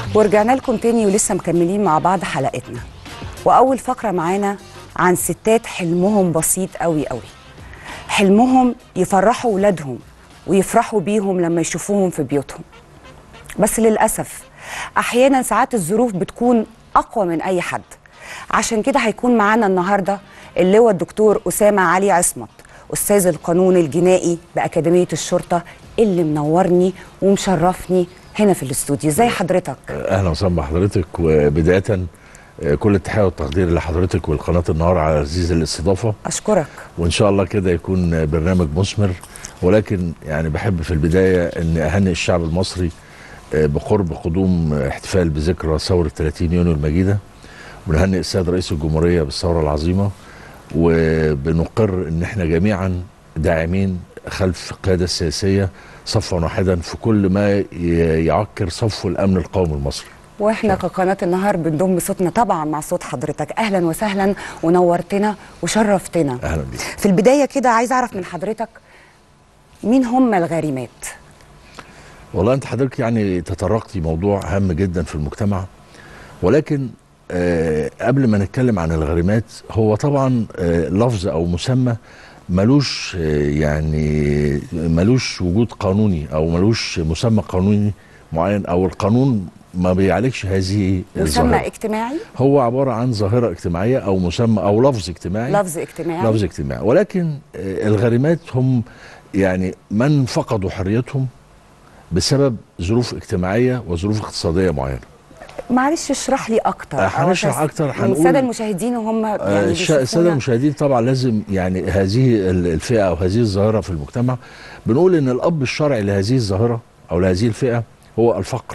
ورجعنا لكم تاني ولسه مكملين مع بعض حلقتنا واول فقره معانا عن ستات حلمهم بسيط قوي قوي حلمهم يفرحوا ولادهم ويفرحوا بيهم لما يشوفوهم في بيوتهم بس للاسف احيانا ساعات الظروف بتكون اقوى من اي حد عشان كده هيكون معانا النهارده اللواء الدكتور اسامه علي عصمت استاذ القانون الجنائي باكاديميه الشرطه اللي منورني ومشرفني هنا في الاستوديو ازي حضرتك اهلا وسهلا بحضرتك وبدايه آه، كل التحيه والتقدير لحضرتك والقناه النهار على عزيز الاستضافه اشكرك وان شاء الله كده يكون برنامج مثمر ولكن يعني بحب في البدايه ان اهنئ الشعب المصري آه، بقرب قدوم احتفال بذكرى ثوره 30 يونيو المجيده ونهنئ السيد رئيس الجمهوريه بالثوره العظيمه وبنقر ان احنا جميعا داعمين خلف القياده السياسيه صفا واحدا في كل ما ي- يعكر صفو الامن القومي المصري واحنا كقناه النهار بنضم صوتنا طبعا مع صوت حضرتك اهلا وسهلا ونورتنا وشرفتنا اهلا بيك في البدايه كده عايز اعرف من حضرتك مين هم الغارمات والله انت حضرتك يعني تطرقتي موضوع هام جدا في المجتمع ولكن آه قبل ما نتكلم عن الغريمات هو طبعا آه لفظ او مسمى ملوش آه يعني ملوش وجود قانوني او ملوش مسمى قانوني معين او القانون ما بيعالجش هذه مسمى الظاهره اجتماعي هو عباره عن ظاهره اجتماعيه او مسمى او لفظ اجتماعي لفظ اجتماعي لفظ اجتماعي ولكن آه، الغارمات هم يعني من فقدوا حريتهم بسبب ظروف اجتماعيه وظروف اقتصاديه معينه معلش اشرح لي اكتر آه، أو هنشرح عشان أكتر، هنقول- الساده المشاهدين وهم آه، يعني الش- الساده بيشوفونا المشاهدين طبعا لازم يعني هذه ال- الفئه او هذه الظاهره في المجتمع بنقول ان الاب الشرعي لهذه الظاهره او لهذه الفئه هو الفقر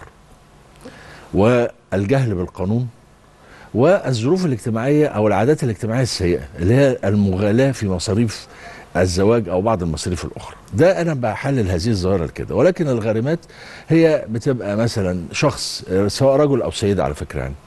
والجهل بالقانون والظروف الاجتماعيه او العادات الاجتماعيه السيئه اللي هي المغالاه في مصاريف الزواج او بعض المصاريف الاخرى ده انا بحلل هذه الظاهره كده ولكن الغارمات هي بتبقى مثلا شخص آه، سواء رجل او سيده على فكره يعني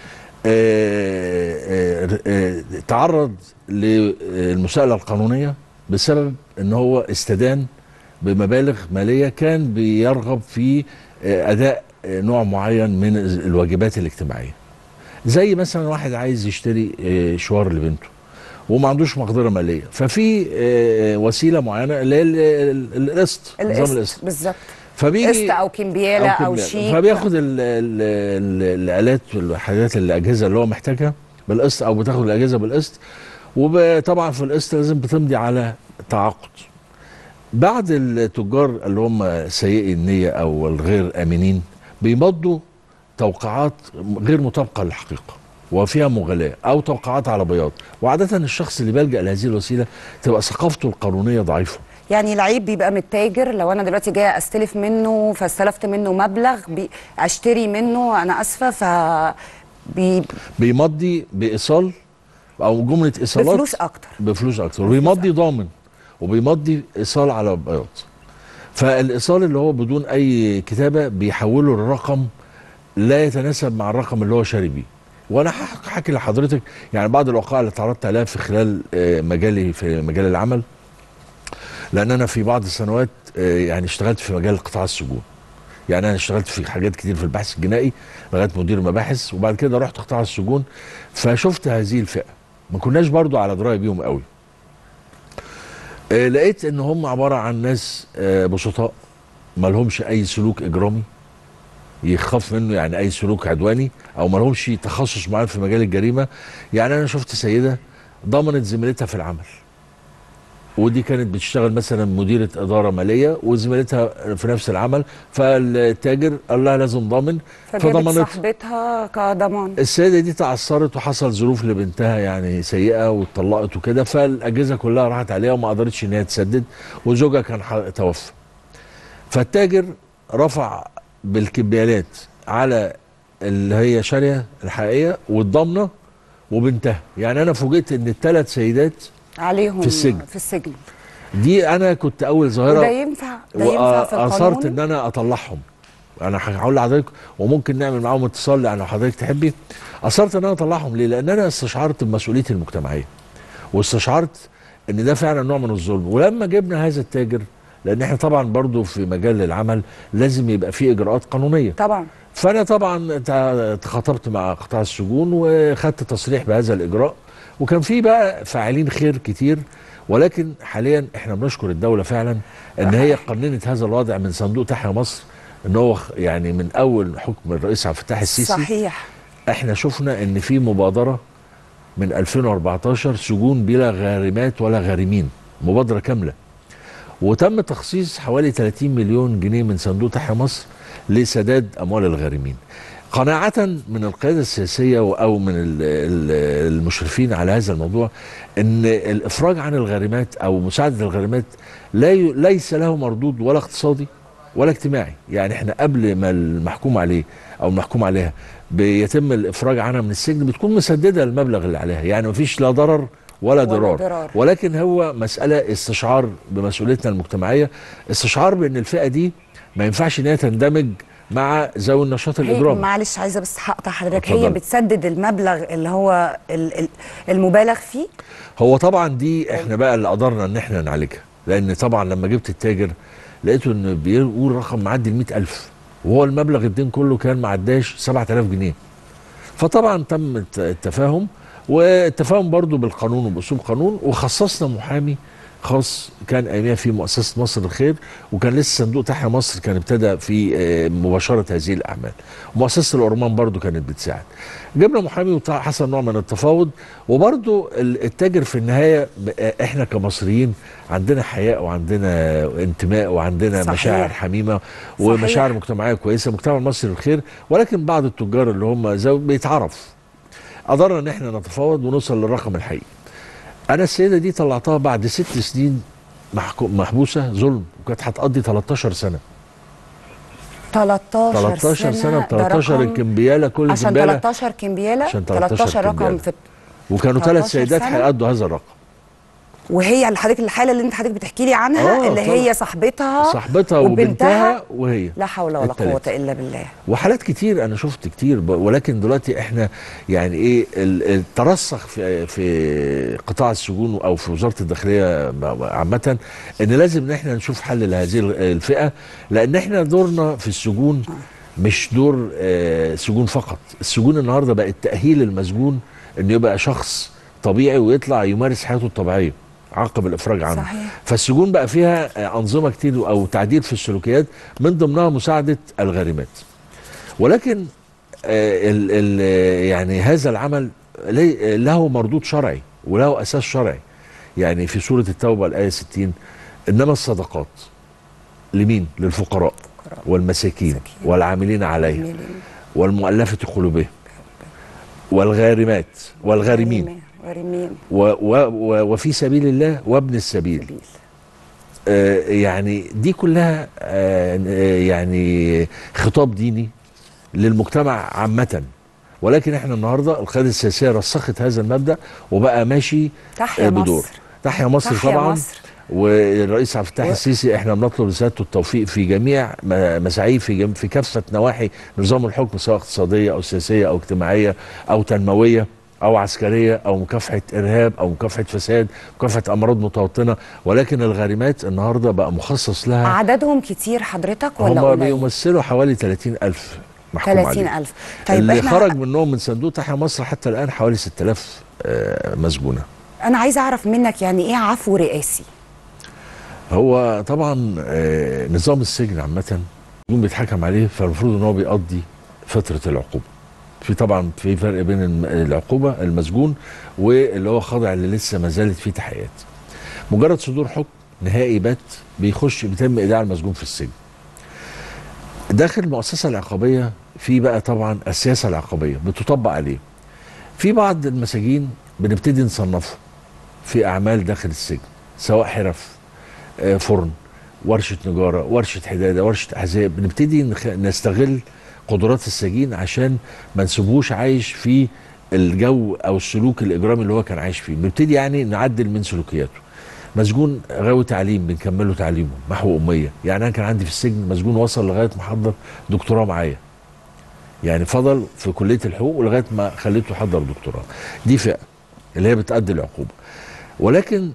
آه، آه، آه، تعرض للمساءله القانونيه بسبب ان هو استدان بمبالغ ماليه كان بيرغب في آه، اداء آه، نوع معين من الواجبات الاجتماعيه زي مثلا واحد عايز يشتري آه، شوار لبنته وما عندوش مقدره ماليه ففي آه، وسيله معينه اللي هي ال- ال- القسط نظام القسط القسط بالظبط فبيجي قسط او كمبياله او, كمبيالة. شيك فبياخد ال ال ال الالات والحاجات الاجهزه اللي هو محتاجها بالقسط او بتاخد الاجهزه بالقسط وطبعا في القسط لازم بتمضي على تعاقد بعض التجار اللي هم سيئي النيه او الغير امنين بيمضوا توقيعات غير مطابقه للحقيقه وفيها مغالاه او توقيعات على بياض وعاده الشخص اللي بيلجا لهذه الوسيله تبقى ثقافته القانونيه ضعيفه يعني العيب بيبقى من التاجر لو انا دلوقتي جايه استلف منه فاستلفت منه مبلغ بي اشتري منه انا اسفه ف بي بيمضي بايصال او جمله ايصالات بفلوس اكتر بفلوس اكتر وبيمضي ضامن وبيمضي ايصال على بياض فالايصال اللي هو بدون اي كتابه بيحوله لرقم لا يتناسب مع الرقم اللي هو شاري بيه وانا هح- هحكي لحضرتك يعني بعض الوقائع اللي تعرضت عليها في خلال آه، مجالي في مجال العمل لان انا في بعض السنوات آه، يعني اشتغلت في مجال قطاع السجون يعني انا اشتغلت في حاجات كتير في البحث الجنائي لغايه مدير مباحث وبعد كده رحت قطاع السجون فشفت هذه الفئه ما كناش برضو على درايه بيهم قوي آه، لقيت ان هم عباره عن ناس آه، بسطاء ما لهمش اي سلوك اجرامي يخاف منه يعني اي سلوك عدواني او ما لهمش تخصص معين في مجال الجريمه يعني انا شفت سيده ضمنت زميلتها في العمل ودي كانت بتشتغل مثلا مديره اداره ماليه وزميلتها في نفس العمل فالتاجر قال لها لازم ضامن فجابت فضمنت صاحبتها كضمان السيده دي تعثرت وحصل ظروف لبنتها يعني سيئه واتطلقت وكده فالاجهزه كلها راحت عليها وما قدرتش ان هي تسدد وزوجها كان ح- توفى فالتاجر رفع بالكمبيالات على اللي هي شاريه الحقيقيه والضامنه وبنتها يعني انا فوجئت ان الثلاث سيدات عليهم في السجن. في السجن دي انا كنت اول وده ظاهره ينفع ده ينفع في واثرت ان القانون انا اطلعهم انا هقول لحضرتك وممكن نعمل معاهم اتصال يعني لو حضرتك تحبي اثرت ان انا اطلعهم ليه؟ لان انا استشعرت بمسؤوليتي المجتمعيه واستشعرت ان ده فعلا نوع من الظلم ولما جبنا هذا التاجر لان احنا طبعا برضو في مجال العمل لازم يبقى في اجراءات قانونيه طبعا فانا طبعا تع- تخاطبت مع قطاع السجون وخدت تصريح بهذا الاجراء وكان في بقى فاعلين خير كتير ولكن حاليا احنا بنشكر الدوله فعلا ان هي قننت هذا الوضع من صندوق تحيا مصر ان هو خ- يعني من اول حكم الرئيس عبد الفتاح السيسي صحيح احنا شفنا ان في مبادره من 2014 سجون بلا غارمات ولا غارمين مبادره كامله وتم تخصيص حوالي 30 مليون جنيه من صندوق تحيا مصر لسداد اموال الغارمين قناعة من القيادة السياسية أو من ال- ال- المشرفين على هذا الموضوع أن الإفراج عن الغارمات أو مساعدة الغارمات لا ي- ليس له مردود ولا اقتصادي ولا اجتماعي يعني احنا قبل ما المحكوم عليه أو المحكوم عليها بيتم الإفراج عنها من السجن بتكون مسددة المبلغ اللي عليها يعني مفيش لا ضرر ولا ولا ضرار ضرار. ولكن هو مسألة استشعار بمسؤوليتنا المجتمعية استشعار بأن الفئة دي ما ينفعش ان هي تندمج مع ذوي النشاط هي الإجرامي معلش عايزه بس هقطع حضرتك هي اتفضل. بتسدد المبلغ اللي هو ال- ال- المبالغ فيه هو طبعا دي احنا بقى اللي قدرنا ان احنا نعالجها لان طبعا لما جبت التاجر لقيته انه بيقول رقم معدي ال 100000 وهو المبلغ الدين كله كان ما عداش 7000 جنيه فطبعا تم الت- التفاهم والتفاهم برضو بالقانون وباسلوب قانون وخصصنا محامي خاص كان ايامها في مؤسسه مصر الخير وكان لسه صندوق تحيا مصر كان ابتدى في آه، مباشره هذه الاعمال مؤسسه الأورمان برضو كانت بتساعد جبنا محامي وحصل نوع من التفاوض وبرضو ال- التاجر في النهايه ب- آه، احنا كمصريين عندنا حياء وعندنا انتماء وعندنا صحيح. مشاعر حميمه ومشاعر مجتمعيه كويسه مجتمع مصر الخير ولكن بعض التجار اللي هم زي بيتعرف قدرنا ان احنا نتفاوض ونوصل للرقم الحقيقي انا السيده دي طلعتها بعد ست سنين محكو- محبوسه ظلم وكانت هتقضي 13 سنه 13 13 سنه ده 13 رقم- الكمبياله كل عشان كمبياله 13 كمبياله عشان 13 13 رقم كمبيالة. في وكانوا ثلاث 13 سيدات سنة؟ هيأدوا هذا الرقم وهي اللي حضرتك الحاله اللي انت حضرتك بتحكي لي عنها آه، اللي طبعا. هي صاحبتها صاحبتها وبنتها وهي لا حول ولا التلاتة. قوه الا بالله وحالات كتير انا شفت كتير ب- ولكن دلوقتي احنا يعني ايه ال- الترسخ في في قطاع السجون او في وزاره الداخليه ب- عامه ان لازم ان احنا نشوف حل لهذه ال- الفئه لان احنا دورنا في السجون مش دور آه، سجون فقط السجون النهارده بقت تاهيل المسجون انه يبقى شخص طبيعي ويطلع يمارس حياته الطبيعيه عقب الافراج عنه صحيح. فالسجون بقى فيها آه، انظمه كتير او تعديل في السلوكيات من ضمنها مساعده الغارمات ولكن آه، ال ال يعني هذا العمل لي- له مردود شرعي وله اساس شرعي يعني في سوره التوبه الايه 60 انما الصدقات لمين للفقراء والمساكين مساكين. والعاملين عليها جميل. والمؤلفه قلوبهم والغارمات والغارمين غارمين و و و وفي سبيل الله وابن السبيل سبيل آه، يعني دي كلها آه، آه، يعني خطاب ديني للمجتمع عامة ولكن احنا النهارده القياده السياسيه رسخت هذا المبدا وبقى ماشي تحيا آه، بدور مصر تحيا مصر تحيا طبعا مصر. والرئيس عبد الفتاح و- السيسي احنا بنطلب لسيادته التوفيق في جميع م- مساعيه في جم... في كافه نواحي نظام الحكم سواء اقتصاديه او سياسيه او اجتماعيه او تنمويه او عسكريه او مكافحه ارهاب او مكافحه فساد مكافحه امراض متوطنه ولكن الغارمات النهارده بقى مخصص لها عددهم كتير حضرتك ولا هم قليل؟ بيمثلوا حوالي 30000 محكوم عليه 30000 طيب اللي احنا خرج منهم من صندوق تحيا مصر حتى الان حوالي 6000 آه، مسجونه انا عايزه اعرف منك يعني ايه عفو رئاسي هو طبعا آه، نظام السجن عامة يكون بيتحكم عليه فالمفروض ان هو بيقضي فترة العقوبة. في طبعا في فرق بين الم- العقوبة المسجون واللي هو خاضع اللي لسه ما زالت فيه تحقيقات. مجرد صدور حكم نهائي بات بيخش بيتم ايداع المسجون في السجن. داخل المؤسسة العقابية في بقى طبعا السياسة العقابية بتطبق عليه. في بعض المساجين بنبتدي نصنفهم في اعمال داخل السجن سواء حرف آه، فرن ورشه نجاره ورشه حداده ورشه احذيه بنبتدي نخ- نستغل قدرات السجين عشان ما نسيبوش عايش في الجو او السلوك الاجرامي اللي هو كان عايش فيه بنبتدي يعني نعدل من سلوكياته مسجون غاوي تعليم بنكمله تعليمه محو اميه يعني انا كان عندي في السجن مسجون وصل لغايه ما حضر دكتوراه معايا يعني فضل في كليه الحقوق لغايه ما خليته يحضر دكتوراه دي فئه اللي هي بتأدي العقوبه ولكن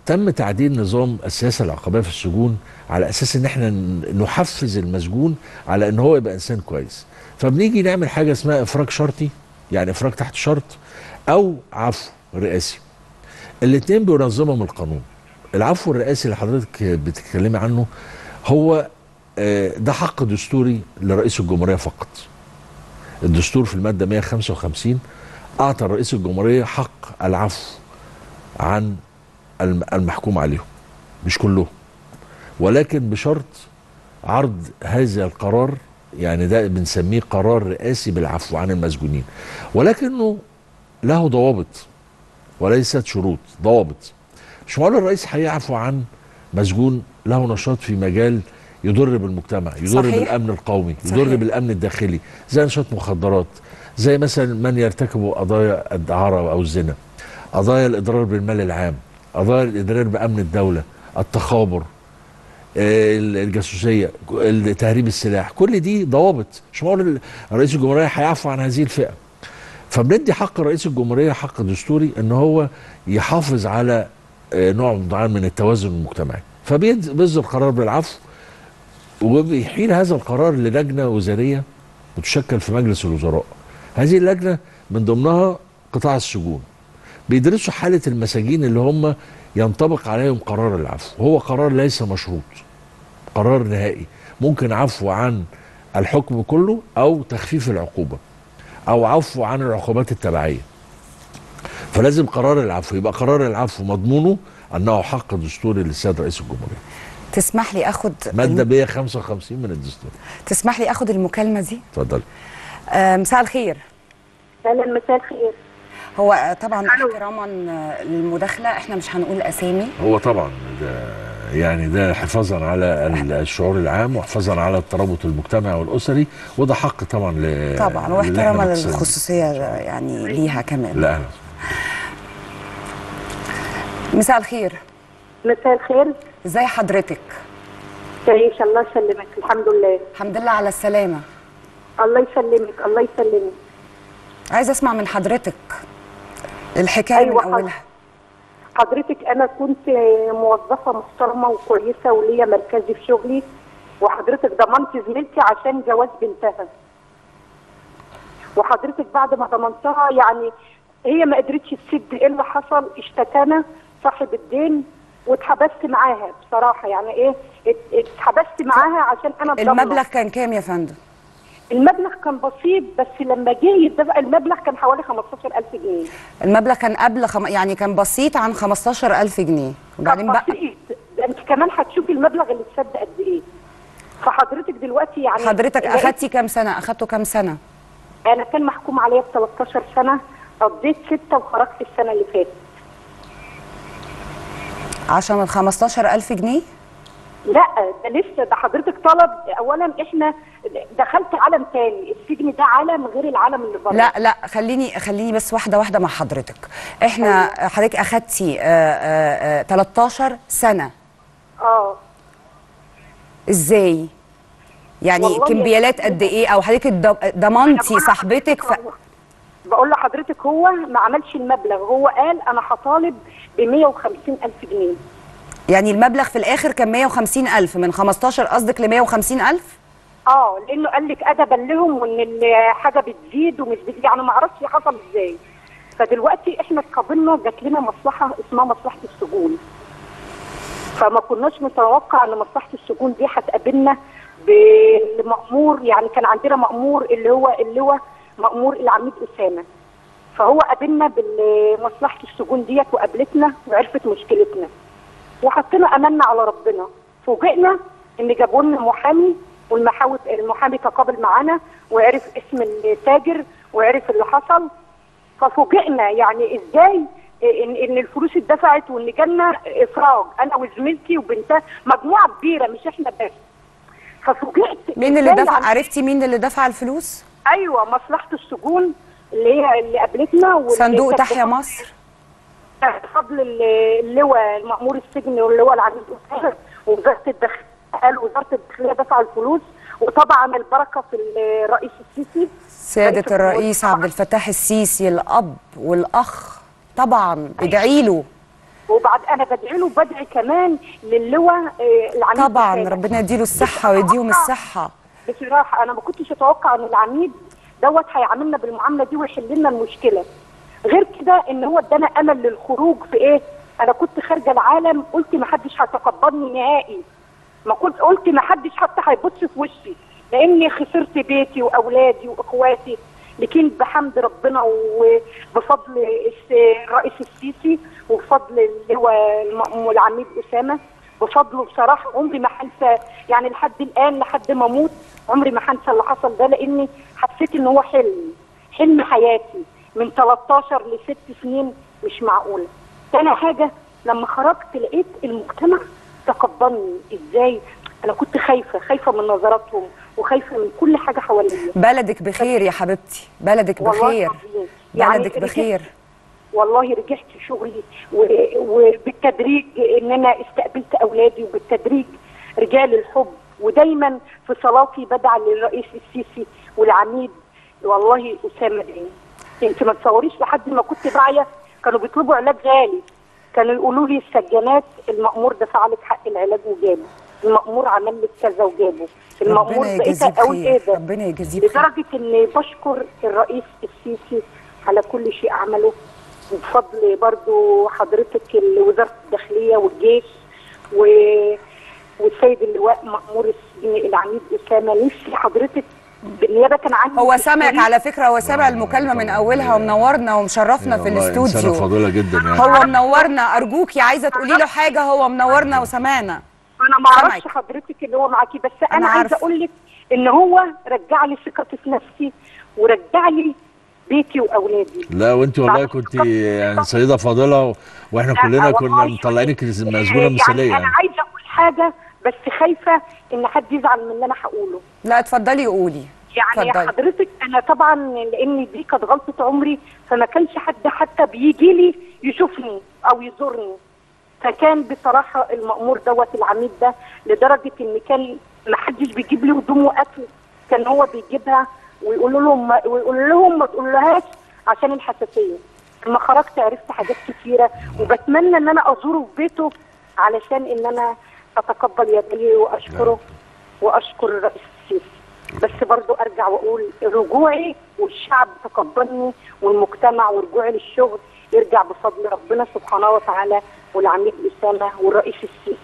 تم تعديل نظام السياسه العقابيه في السجون على اساس ان احنا ن- نحفز المسجون على ان هو يبقى انسان كويس فبنيجي نعمل حاجه اسمها افراج شرطي يعني افراج تحت شرط او عفو رئاسي الاثنين بينظمهم القانون العفو الرئاسي اللي حضرتك بتتكلمي عنه هو آه، ده حق دستوري لرئيس الجمهوريه فقط الدستور في الماده 155 اعطى رئيس الجمهوريه حق العفو عن الم- المحكوم عليهم مش كلهم ولكن بشرط عرض هذا القرار يعني ده بنسميه قرار رئاسي بالعفو عن المسجونين ولكنه له ضوابط وليست شروط ضوابط مش معقول الرئيس هيعفو عن مسجون له نشاط في مجال يضر بالمجتمع يضر صحيح. بالامن القومي صحيح. يضر بالامن الداخلي زي نشاط مخدرات زي مثلا من يرتكب قضايا الدعاره او الزنا قضايا الاضرار بالمال العام قضايا الاضرار بامن الدوله التخابر آه، الجاسوسيه تهريب السلاح كل دي ضوابط مش معقول رئيس الجمهوريه هيعفو عن هذه الفئه فبندي حق رئيس الجمهوريه حق دستوري ان هو يحافظ على آه، نوع معين من التوازن المجتمعي فبيصدر قرار بالعفو وبيحيل هذا القرار للجنه وزاريه بتشكل في مجلس الوزراء هذه اللجنه من ضمنها قطاع السجون بيدرسوا حاله المساجين اللي هم ينطبق عليهم قرار العفو هو قرار ليس مشروط قرار نهائي ممكن عفو عن الحكم كله او تخفيف العقوبه او عفو عن العقوبات التبعيه فلازم قرار العفو يبقى قرار العفو مضمونه انه حق دستوري للسيد رئيس الجمهوريه تسمح لي اخد ماده 155 من الدستور تسمح لي اخد المكالمه دي اتفضلي آه، مساء الخير اهلا مساء الخير هو آه، طبعا ألو. احتراما آه، للمداخله احنا مش هنقول اسامي هو طبعا ده يعني ده حفاظا على ال- الشعور العام وحفاظا على الترابط المجتمعي والاسري وده حق طبعا ل طبعا للي واحتراما إحنا بنتس- للخصوصيه يعني ليها كمان لا أهلا. مساء الخير مساء الخير ازي حضرتك تعيش الله يسلمك الحمد لله الحمد لله على السلامه الله يسلمك الله يسلمك عايزه اسمع من حضرتك الحكايه أيوة من اولها حضرتك انا كنت موظفه محترمه وكويسه وليا مركزي في شغلي وحضرتك ضمنت زميلتي عشان جواز بنتها وحضرتك بعد ما ضمنتها يعني هي ما قدرتش تسد ايه اللي حصل اشتكانا صاحب الدين واتحبست معاها بصراحه يعني ايه ات- اتحبست معاها عشان انا الضامنة. المبلغ كان كام يا فندم المبلغ كان بسيط بس لما جه يدفع المبلغ كان حوالي 15000 جنيه المبلغ كان قبل خم... يعني كان بسيط عن 15000 جنيه وبعدين كان بقى بسيط ده انت كمان هتشوفي المبلغ اللي اتسد قد ايه فحضرتك دلوقتي يعني حضرتك لقيت- اخدتي كام سنه اخدته كام سنه انا كان محكوم عليا ب 13 سنه قضيت سته وخرجت السنه اللي فاتت عشان ال 15000 جنيه لا ده لسه ده حضرتك طلب اولا احنا دخلت عالم تاني السجن ده عالم غير العالم اللي بره لا لا خليني خليني بس واحده واحده مع حضرتك احنا حضرتك اخدتي آه، آه، آه، 13 سنه اه ازاي يعني والله كمبيالات يا قد ايه او حضرتك الض- ضمنتي صاحبتك ف... بقول لحضرتك هو ما عملش المبلغ هو قال انا هطالب ب 150 الف جنيه يعني المبلغ في الاخر كان 150000 من 15 قصدك ل 150000 اه لانه قال لك ادبا لهم وان الحاجه بتزيد ومش بتزيد يعني ما اعرفش حصل ازاي فدلوقتي احنا اتقابلنا جات لنا مصلحه اسمها مصلحه السجون فما كناش نتوقع ان مصلحه السجون دي هتقابلنا بالمأمور يعني كان عندنا مأمور اللي هو اللي هو مأمور العميد أسامة فهو قابلنا بمصلحة السجون ديت وقابلتنا وعرفت مشكلتنا وحطينا املنا على ربنا فوجئنا ان جابوا لنا محامي والمحاوي المحامي تقابل معانا وعرف اسم التاجر وعرف اللي حصل ففوجئنا يعني ازاي ان ان الفلوس اتدفعت وان جالنا افراج انا وزميلتي وبنتها مجموعه كبيره مش احنا بس ففوجئت مين اللي إزاي دفع يعني- عرفتي مين اللي دفع الفلوس ايوه مصلحه السجون اللي هي اللي قابلتنا واللي صندوق كانت تحيا بتفضل- مصر بفضل اللواء المأمور السجن واللواء العميد أسامة ووزارة الداخلية قال وزارة الداخلية دفع الفلوس وطبعا البركة في الرئيس السيسي سيادة رئيس الرئيس الجمهورية. عبد الفتاح السيسي الأب والأخ طبعا ادعي له وبعد انا بدعي له وبدعي كمان للواء آه، العميد طبعا أسامة. ربنا يديله الصحه ويديهم الصحه بصراحه انا ما كنتش اتوقع ان العميد دوت هيعاملنا بالمعامله دي ويحل لنا المشكله غير كده ان هو ادانا امل للخروج في ايه انا كنت خارجه العالم قلت ما حدش هيتقبلني نهائي ما كنت قلت ما حدش حتى هيبص في وشي لاني خسرت بيتي واولادي واخواتي لكن بحمد ربنا وبفضل الس- الرئيس السيسي وبفضل اللي هو الم- العميد اسامه بفضله بصراحه عمري ما هنسى يعني لحد الان لحد ما اموت عمري ما هنسى اللي حصل ده لاني حسيت ان هو حلم حلم حياتي من 13 ل 6 سنين مش معقوله. تاني حاجه لما خرجت لقيت المجتمع تقبلني ازاي انا كنت خايفه خايفه من نظراتهم وخايفه من كل حاجه حواليا بلدك بخير يا حبيبتي بلدك والله بخير العظيم. يعني بلدك رجعت- بخير والله رجعت شغلي و- وبالتدريج ان انا استقبلت اولادي وبالتدريج رجال الحب ودايما في صلاتي بدعى للرئيس السيسي والعميد والله اسامه دايما انت ما تصوريش لحد ما كنت باعيه كانوا بيطلبوا علاج غالي كانوا يقولوا لي السجانات المأمور دفع لك حق العلاج وجابه المأمور عمل لك كذا وجابه المأمور ربنا بقيت يجازيه اقول ايه بخير ده ربنا يجازيه بخير لدرجة إني بشكر الرئيس السيسي على كل شيء عمله وبفضل برضو حضرتك ال- وزارة الداخلية والجيش و... والسيد اللواء مأمور السجن العميد أسامة نفسي حضرتك بالنيابة عني هو سامعك تشكريه. على فكره هو سامع المكالمه من اولها ومنورنا ومشرفنا في والله إنسانة الاستوديو فاضله جدا يعني هو منورنا ارجوكي عايزه تقولي له حاجه هو منورنا وسمعنا انا ما اعرفش سامعك. حضرتك اللي هو معاكي بس أنا انا, عارفة. عايزه اقول لك ان هو رجع لي ثقتي في نفسي ورجع لي بيتي واولادي لا وانت والله بعد كنت الخطأ. يعني سيده فاضله و... واحنا لا، كلنا والله كنا مطلعينك مسجونه يعني مثاليه انا يعني. عايزه اقول حاجه بس خايفه ان حد يزعل من اللي انا هقوله لا اتفضلي قولي يعني اتفضلي. حضرتك انا طبعا لان دي كانت غلطه عمري فما كانش حد حتى بيجي لي يشوفني او يزورني فكان بصراحه المأمور دوت العميد ده لدرجه ان كان ما حدش بيجيب لي هدوم واكل كان هو بيجيبها ويقول لهم ويقول لهم ما تقولهاش عشان الحساسيه لما خرجت عرفت حاجات كتيره وبتمنى ان انا ازوره في بيته علشان ان انا اتقبل يديه واشكره واشكر الرئيس السيسي بس برضو ارجع واقول رجوعي والشعب تقبلني والمجتمع ورجوعي للشغل يرجع بفضل ربنا سبحانه وتعالى والعميد اسامه والرئيس السيسي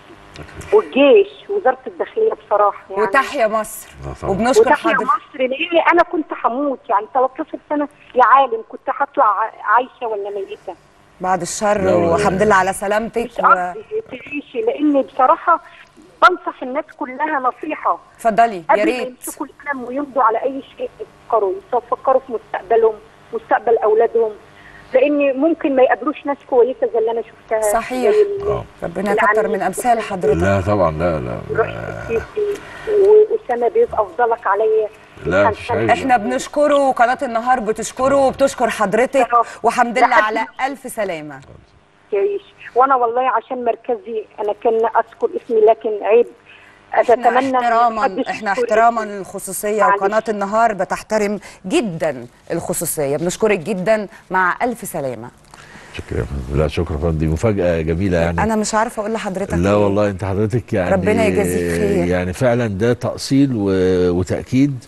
والجيش وزاره الداخليه بصراحه يعني وتحيا مصر آه طبعا. وبنشكر وتحيا حضرتك مصر لاني انا كنت هموت يعني 13 سنه يا عالم كنت هطلع عايشه ولا ميته بعد الشر لا، ولا- والحمد لله على سلامتك مش قصدي تعيشي لاني بصراحه بنصح الناس كلها نصيحه اتفضلي يا قبل ما ريت يمسكوا القلم ويمضوا على اي شيء يفكروا يفكروا في مستقبلهم مستقبل اولادهم لان ممكن ما يقابلوش ناس كويسه زي اللي انا شفتها صحيح. زي ال- آه. ربنا يكتر من امثال حضرتك لا طبعا لا لا الرئيس السيسي واسامه بيبقى افضلك عليا لا، مفيش حاجة. احنا بنشكره وقناه النهار بتشكره وبتشكر حضرتك وحمد لله لحد على الف سلامه يعيش وانا والله عشان مركزي انا كان اذكر اسمي لكن عيب احنا اتمنى إن احتراما محدش احنا يذكر احتراما اسمي. للخصوصيه معلش. وقناه النهار بتحترم جدا الخصوصيه بنشكرك جدا مع الف سلامه شكرا يا فندم. لا شكرا يا فندم دي مفاجاه جميله يعني انا مش عارفه اقول لحضرتك لا إيه. والله انت حضرتك يعني ربنا يجازيك خير. يعني فعلا ده تأصيل و... وتأكيد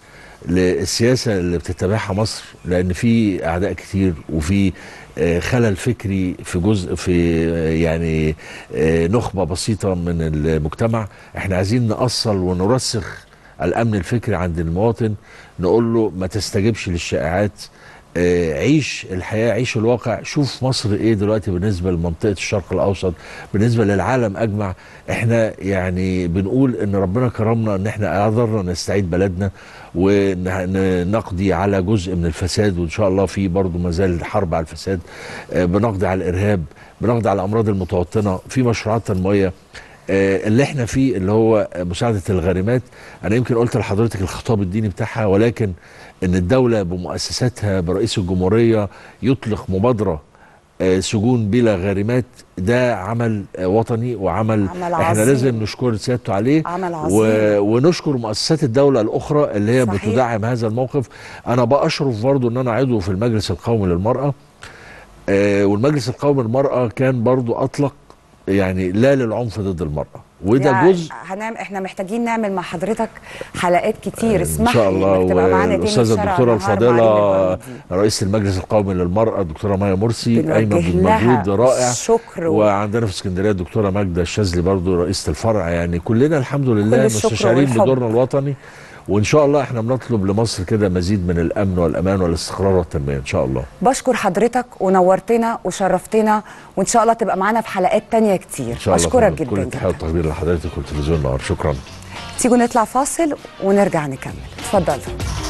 للسياسة اللي بتتبعها مصر لأن في أعداء كتير وفي آه، خلل فكري في جزء في آه، يعني آه، نخبة بسيطة من المجتمع احنا عايزين نأصل ونرسخ الأمن الفكري عند المواطن نقول له ما تستجبش للشائعات آه، عيش الحياة عيش الواقع شوف مصر ايه دلوقتي بالنسبة لمنطقة الشرق الأوسط بالنسبة للعالم أجمع احنا يعني بنقول ان ربنا كرمنا ان احنا قدرنا نستعيد بلدنا ونقضي على جزء من الفساد وان شاء الله في برضه ما زال حرب على الفساد آه، بنقضي على الارهاب بنقضي على الامراض المتوطنه في مشروعات تنمويه آه، اللي احنا فيه اللي هو مساعده الغارمات انا يمكن قلت لحضرتك الخطاب الديني بتاعها ولكن ان الدوله بمؤسساتها برئيس الجمهوريه يطلق مبادره آه، سجون بلا غارمات ده عمل آه، وطني وعمل عمل احنا عظيم. لازم نشكر سيادته عليه عمل و... عظيم. ونشكر مؤسسات الدوله الاخرى اللي هي صحيح. بتدعم هذا الموقف انا باشرف برضو ان انا عضو في المجلس القومي للمراه آه، والمجلس القومي للمرأة كان برضو أطلق يعني لا للعنف ضد المراه وده يعني جزء هنعمل احنا محتاجين نعمل مع حضرتك حلقات كتير اسمح ان شاء لي الله إنك تبقى معانا تاني في والاستاذه شارع الدكتوره النهار مع الفاضله ريم البرمجي. رئيس المجلس القومي للمراه الدكتوره مايا مرسي قايمه بنوجه لها بمجهود رائع الشكر و- وعندنا في اسكندريه الدكتوره ماجده الشاذلي برضو رئيسه الفرع يعني كلنا الحمد لله الشكر مستشعرين والحب. بدورنا الوطني وان شاء الله احنا بنطلب لمصر كده مزيد من الامن والامان والاستقرار والتنميه ان شاء الله بشكر حضرتك ونورتنا وشرفتنا وان شاء الله تبقى معانا في حلقات تانية كتير ان شاء الله بشكرك فندم. كل جدا التحيه جدا والتقدير لحضرتك والتلفزيون النهار شكرا تيجوا نطلع فاصل ونرجع نكمل اتفضلوا